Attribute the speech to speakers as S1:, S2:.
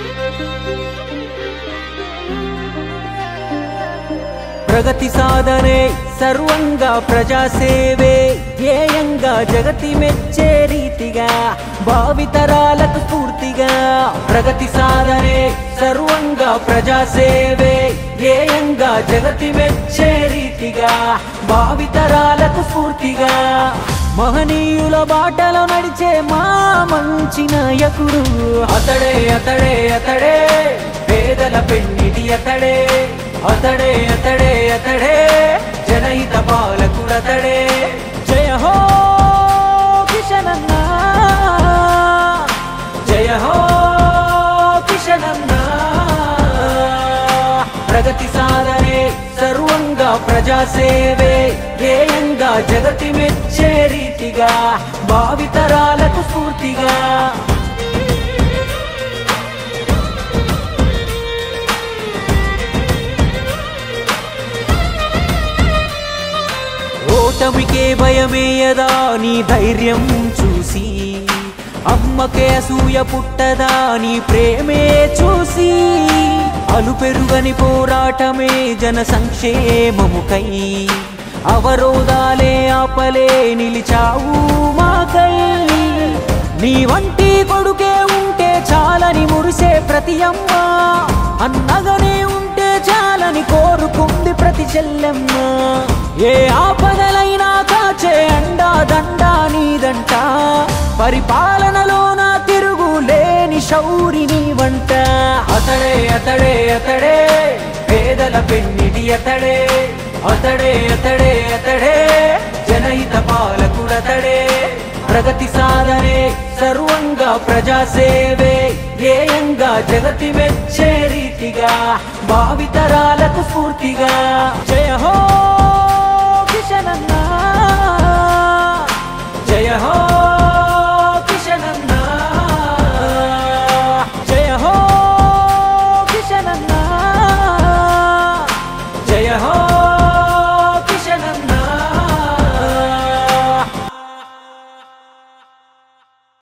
S1: ప్రగతి సాధనే సర్వంగా ప్రజాసేవే ధ్యేయంగా జగతి మెచ్చే రీతిగా భావితరాలకు స్ఫూర్తిగా ప్రగతి సాధనే సర్వంగా ప్రజాసేవే ధ్యేయంగా జగతి మెచ్చే రీతిగా భావితరాలకు స్ఫూర్తిగా మహనీయుల బాటలో నడిచే మా మంచి నాయకుడు అతడే అతడే అతడే పేదల పెన్నిది అతడే అతడే అతడే అతడే జనహిత పాలకుడతడే జయ హో కిషనన్న జయ హో కిషనన్న ప్రగతి సాధనే సర్వంగా ప్రజాసేవే ధ్యేయంగా జగతి మెచ్చే రీతిగా భావితరాలకు స్ఫూర్తిగా ఓటమికే భయమేయదా నీ ధైర్యం చూసి అమ్మకే అసూయ పుట్టదా నీ ప్రేమే చూసి అలుపెరుగని పోరాటమే జన సంక్షేమముకై అవరోధాలే ఆపలే నిలిచావు మాకై నీ వంటి కొడుకే ఉంటే చాలని మురిసే ప్రతి అమ్మ అన్నగానే ఉంటే చాలని కోరుకుంది ప్రతి చెల్లెమ్మ ఏ ఆపదలైనా కాచే అండా దండా నీదంట పరిపాలనలో నా తిరుగు లేని శౌరిని వంట అతడే అతడే అతడే పేదల పెన్నిది అతడే అతడే అతడే అతడే జనహిత పాలకుడతడే ప్రగతి సాధనే సర్వంగా ప్రజాసేవే ధ్యేయంగా జగతి మెచ్చే రీతిగా భావితరాలకు స్ఫూర్తిగా జయ హో